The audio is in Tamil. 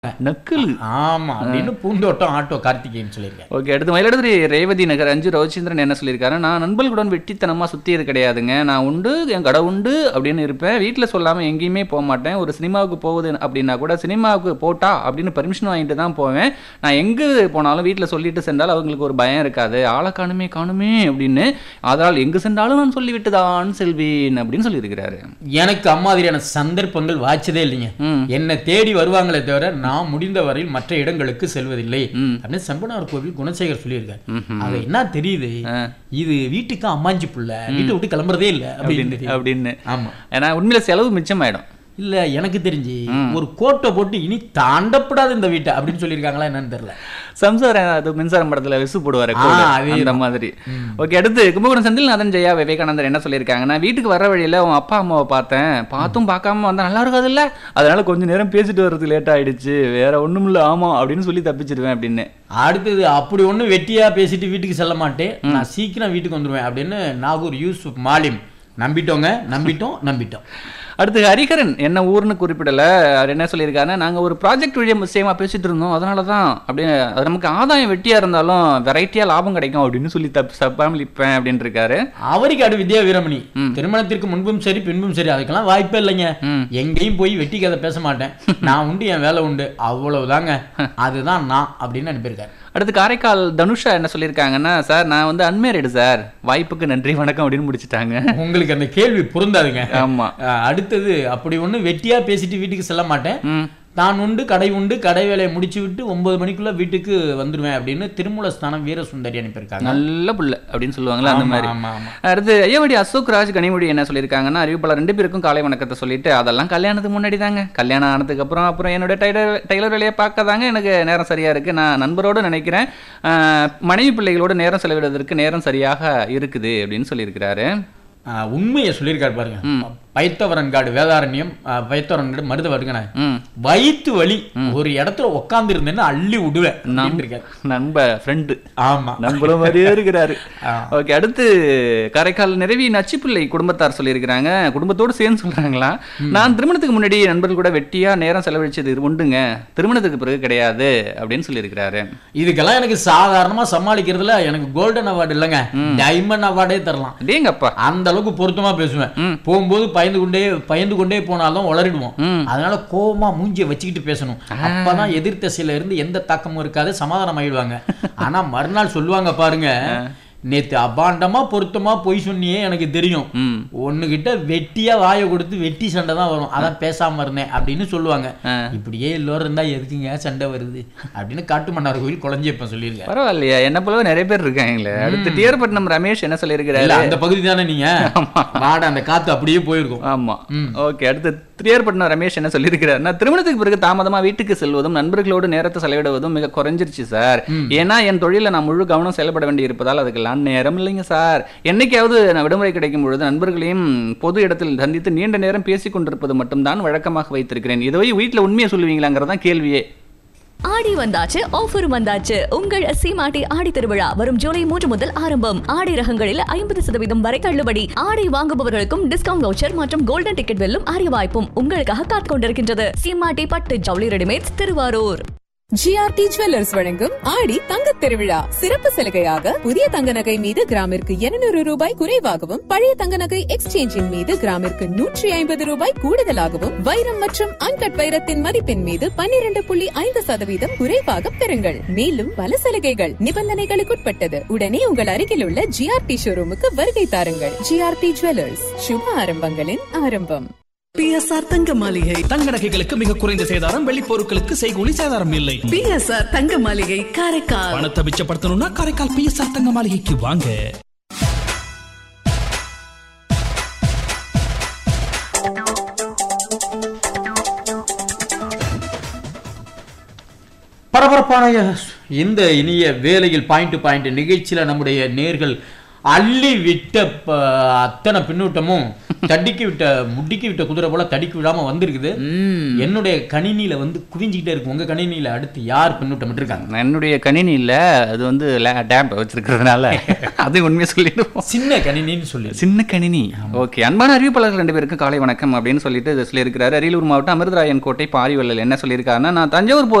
நக்கல் ஆமா அப்படின்னு பூந்தோட்டம் ஆட்டோ கார்த்திகேயன் சொல்லியிருக்கேன் ஓகே அடுத்து மயிலாடுதுறை ரேவதி நகர் அஞ்சு ரவிச்சந்திரன் என்ன சொல்லியிருக்காரு நான் நண்பர்களுடன் வெட்டித்தனமா சுத்தியது கிடையாதுங்க நான் உண்டு என் கடை உண்டு அப்படின்னு இருப்பேன் வீட்டில் சொல்லாம எங்கேயுமே போக மாட்டேன் ஒரு சினிமாவுக்கு போகுது அப்படின்னா கூட சினிமாவுக்கு போட்டா அப்படின்னு பர்மிஷன் வாங்கிட்டு தான் போவேன் நான் எங்க போனாலும் வீட்டில் சொல்லிட்டு சென்றால் அவங்களுக்கு ஒரு பயம் இருக்காது ஆளை காணுமே காணுமே அப்படின்னு அதனால் எங்கு சென்றாலும் நான் சொல்லிவிட்டு தான் செல்வேன் அப்படின்னு சொல்லியிருக்கிறாரு எனக்கு அம்மாதிரியான சந்தர்ப்பங்கள் வாய்ச்சதே இல்லைங்க ம். என்னை தேடி வருவாங்களே தவிர நான் முடிந்த வரையில் மற்ற இடங்களுக்கு செல்வதில்லை ம். அப்படின்னு செம்பனார் கோவில் குணசேகர் சொல்லியிருக்காரு ம்ஹும். அது என்ன தெரியுது இது வீட்டுக்கு அம்மாஞ்சி புள்ள வீட்டை விட்டு கிளம்புறதே இல்லை அப்படின்னு அப்படின்னு தெரியுது. அப்படின்னு ஆமா ஏன்னா உண்மையில செலவு மிச்சமாயிடும் இல்ல எனக்கு தெரிஞ்சு ஒரு கோட்டை போட்டு இனி தாண்டப்படாது இந்த வீட்டை அப்படின்னு சொல்லியிருக்காங்களா என்னன்னு தெரியல சம்சாரம் அது மின்சாரம் படத்துல விசு போடுவாரு ஆ, கோடு. அதே அந்த மாதிரி ஓகே அடுத்து கும்பகோணம் செந்தில்நாதன் ஜெயா விவேகானந்தர் என்ன சொல்லியிருக்காங்க நான் வீட்டுக்கு வர வழியில உன் அப்பா அம்மாவை பார்த்தேன் பார்த்தும் பார்க்காம வந்தா நல்லா இருக்காது இல்ல அதனால கொஞ்ச நேரம் பேசிட்டு வர்றதுக்கு லேட் ஆயிடுச்சு வேற ஒண்ணும் இல்ல ஆமா அப்படின்னு சொல்லி தப்பிச்சிருவேன் அப்படின்னு அடுத்தது அப்படி ஒண்ணு வெட்டியா பேசிட்டு வீட்டுக்கு செல்ல மாட்டேன் நான் சீக்கிரம் வீட்டுக்கு வந்துருவேன் அப்படின்னு நாகூர் யூசுப் மாலிம் நம்பிட்டோங்க நம்பிட்டோம் நம்பிட்டோம் அடுத்து ஹரிஹரன் என்ன ஊர்னு குறிப்பிடல அவர் என்ன சொல்லியிருக்காருன்னா நாங்க ஒரு ப்ராஜெக்ட் வழியா விஷயமா பேசிட்டு இருந்தோம் அதனால தான் அப்படியே அது நமக்கு ஆதாயம் வெட்டியா இருந்தாலும் வெரைட்டியா லாபம் கிடைக்கும் அப்படின்னு சொல்லி தப்பு தப்பாமல் இருப்பேன் அப்படின்னு இருக்காரு அவரிக்காடு வித்யா வீரமணி திருமணத்திற்கு முன்பும் சரி பின்பும் சரி அதுக்கெல்லாம் வாய்ப்பே இல்லைங்க ம். எங்கேயும் போய் வெட்டி கதை பேச மாட்டேன் நான் உண்டு என் வேலை உண்டு அவ்வளவுதாங்க அதுதான் நான் அப்படின்னு அனுப்பியிருக்காரு அடுத்து காரைக்கால் தனுஷா என்ன சொல்லியிருக்காங்கன்னா சார் நான் வந்து அன்மேரிடு சார் வாய்ப்புக்கு நன்றி வணக்கம் அப்படின்னு முடிச்சிட்டாங்க உங்களுக்கு அந்த கேள்வி பொருந்தாதுங்க ஆமா அஹ் அடுத்தது அப்படி ஒண்ணு வெட்டியா பேசிட்டு வீட்டுக்கு செல்ல மாட்டேன் ம் தான் உண்டு கடை உண்டு கடை வேலையை முடிச்சு விட்டு ஒன்பது மணிக்குள்ள வீட்டுக்கு வந்துருவேன் அப்படின்னு திருமூலஸ்தானம் வீரசுந்தரி அனுப்பியிருக்காங்க நல்ல புள்ள அப்படின்னு சொல்லுவாங்கல்ல அந்த ஆமா, மாதிரி ஆமா, ஆமா. அடுத்து ஐயாவடி அசோக் ராஜ் கனிமொழி என்ன சொல்லியிருக்காங்கன்னா அறிவிப்பாளர் ரெண்டு பேருக்கும் காலை வணக்கத்தை சொல்லிட்டு அதெல்லாம் கல்யாணத்துக்கு முன்னாடி தாங்க கல்யாணம் ஆனதுக்கு அப்புறம் அப்புறம் என்னோட டைலர் டெய்லர் வேலையை பார்க்க தாங்க எனக்கு நேரம் சரியா இருக்கு நான் நண்பரோடு நினைக்கிறேன் ஆஹ், மனைவி பிள்ளைகளோட நேரம் செலவிடுவதற்கு நேரம் சரியாக இருக்குது அப்படின்னு சொல்லியிருக்கிறாரு அஹ் உண்மையை சொல்லியிருக்காரு பாருங்க பைத்தவரன்காடு வேதாரண்யம் அஹ் பைத்தவரன்காடு மருத வருங்கண்ணே ம் வயிற்று வலி ஒரு இடத்துல உட்கார்ந்து இருந்தேன்னு அள்ளி விடுவேன் அப்படின்னு இருக்காரு நண்ப ஃப்ரெண்டு ஆமா நம்மள மாதிரியே இருக்கிறாரு ஆ. ஓகே அடுத்து காரைக்கால் நிறைவி நச்சிப்பிள்ளை குடும்பத்தார் சொல்லியிருக்கிறாங்க குடும்பத்தோடு சேர்ந்து சொல்றாங்களா நான் திருமணத்துக்கு முன்னாடி நண்பர்கள் கூட வெட்டியா நேரம் செலவழிச்சது இது உண்டுங்க திருமணத்துக்கு பிறகு கிடையாது அப்படின்னு சொல்லியிருக்கிறாரு இதுக்கெல்லாம் எனக்கு சாதாரணமா சமாளிக்கிறதுல எனக்கு கோல்டன் அவார்டு இல்லைங்க டைமண்ட் அவார்டே தரலாம் டேங்கப்பா அந்த அளவுக்கு பொருத்தமா பேசுவேன் ம். போகும்போது பயந்து கொண்டே பயந்து கொண்டே போனாலும் உளறிடுவோம் ம். அதனால கோவமா மூஞ்சிய வச்சுக்கிட்டு பேசணும் அப்பதான் எதிர் திசையில இருந்து எந்த தாக்கமும் இருக்காது சமாதானம் ஆயிடுவாங்க ஆனா மறுநாள் சொல்லுவாங்க பாருங்க நேத்து அபாண்டமா பொருத்தமா பொய் சொன்னியே எனக்கு தெரியும் ம் ஒண்ணுகிட்ட வெட்டியா வாயை கொடுத்து வெட்டி சண்டை தான் வரும் அதான் பேசாம இருந்தேன் அப்படின்னு சொல்லுவாங்க ஆ. இப்படியே எல்லோரும் இருந்தா எதுக்குங்க சண்டை வருது அப்படின்னு காட்டுமன்னார் கோயில் குழஞ்சியப்ப சொல்லியிருக்காரு பரவாயில்லையா என்ன போலவே நிறைய பேர் இருக்காங்களே அடுத்து டியர்பட்டினம் ரமேஷ் என்ன சொல்லியிருக்கிறாரு இல்ல அந்த பகுதி தானே நீங்க வாட அந்த காத்து அப்படியே போயிருக்கும் ஆமா ஓகே அடுத்து திரியர்பட்டினம் ரமேஷ் என்ன சொல்லியிருக்கிறாருன்னா திருமணத்துக்கு பிறகு தாமதமா வீட்டுக்கு செல்வதும் நண்பர்களோடு நேரத்தை செலவிடுவதும் மிக குறைஞ்சிருச்சு சார் ஏன்னா என் தொழில நான் முழு கவனம் செயல்பட வேண்டி இருப்பதால் அதுக்கெல்லாம் நேரம் இல்லைங்க சார் என்னைக்காவது நான் விடுமுறை கிடைக்கும் பொழுது நண்பர்களையும் பொது இடத்தில் சந்தித்து நீண்ட நேரம் பேசிக் கொண்டிருப்பது மட்டும்தான் வழக்கமாக வைத்திருக்கிறேன் இதை வீட்டில் உண்மையை சொல்லுவீங்களாங்கிறதான் கேள்வியே ஆடி வந்தாச்சு ஆஃபர் வந்தாச்சு உங்கள் சீமாட்டி ஆடி திருவிழா வரும் ஜூலை மூன்று முதல் ஆரம்பம் ஆடை ரகங்களில் ஐம்பது சதவீதம் வரை தள்ளுபடி ஆடை வாங்குபவர்களுக்கும் டிஸ்கவுண்ட் வவுச்சர் மற்றும் கோல்டன் டிக்கெட் வெல்லும் அரிய வாய்ப்பும் உங்களுக்காக காத்துக் கொண்டிருக்கின்றது சீமாட்டி பட்டு ஜவுளி ரெடிமேட்ஸ் திருவாரூர் ஜிஆர்டி ஜுவல்லர்ஸ் வழங்கும் ஆடி தங்கத் திருவிழா சிறப்பு சலுகையாக புதிய தங்க நகை மீது கிராமிற்கு 200 ரூபாய் குறைவாகவும் பழைய தங்க நகை எக்ஸ்சேஞ்சின் மீது கிராமிற்கு நூற்றி ஐம்பது ரூபாய் கூடுதலாகவும் வைரம் மற்றும் அன்கட் வைரத்தின் மதிப்பின் மீது 12.5% புள்ளி ஐந்து சதவீதம் குறைவாக பெறுங்கள் மேலும் பல சலுகைகள் நிபந்தனைகளுக்குட்பட்டது உடனே உங்கள் அருகில் உள்ள ஜிஆர்டி ஷோரூமுக்கு வருகை தாருங்கள் ஜிஆர்டி ஜுவல்லர்ஸ் சுப ஆரம்பங்களின் ஆரம்பம் பிஎஸ்ஆர் தங்க மாளிகை தங்க நகைகளுக்கு மிக குறைந்த சேதாரம் வெள்ளி பொருட்களுக்கு செய்கூலி சேதாரம் இல்லை பிஎஸ்ஆர் தங்க மாளிகை காரைக்கால் பணத்தை மிச்சப்படுத்தணும்னா காரைக்கால் பிஎஸ்ஆர் தங்க மாளிகைக்கு வாங்க பரபரப்பான இந்த இனிய வேலையில் பாயிண்ட் டு பாயிண்ட் நிகழ்ச்சியில நம்முடைய நேர்கள் அள்ளி விட்ட ப- அத்தனை பின்னூட்டமும் தடிக்கி விட்ட முட்டிக்கி விட்ட குதிரை போல தடிக்கி விடாம வந்திருக்குது என்னுடைய கணினியில வந்து குவிஞ்சுக்கிட்டே இருக்கு உங்க கணினியில அடுத்து யார் பின்னூட்டம் இருக்காங்க என்னுடைய கணினி இல்ல அது வந்து டேப் வச்சிருக்கிறதுனால அது உண்மையை சொல்லிடுவோம் சின்ன கணினின்னு சொல்லி சின்ன கணினி ஓகே அன்பான அறிவிப்பாளர்கள் ரெண்டு பேருக்கும் காலை வணக்கம் அப்படின்னு சொல்லிட்டு சொல்லியிருக்கிறாரு அரியலூர் மாவட்டம் அமிர்தராயன் கோட்டை பாரிவள்ளல் என்ன சொல்லியிருக்காருன்னா நான் தஞ்சாவூர் போ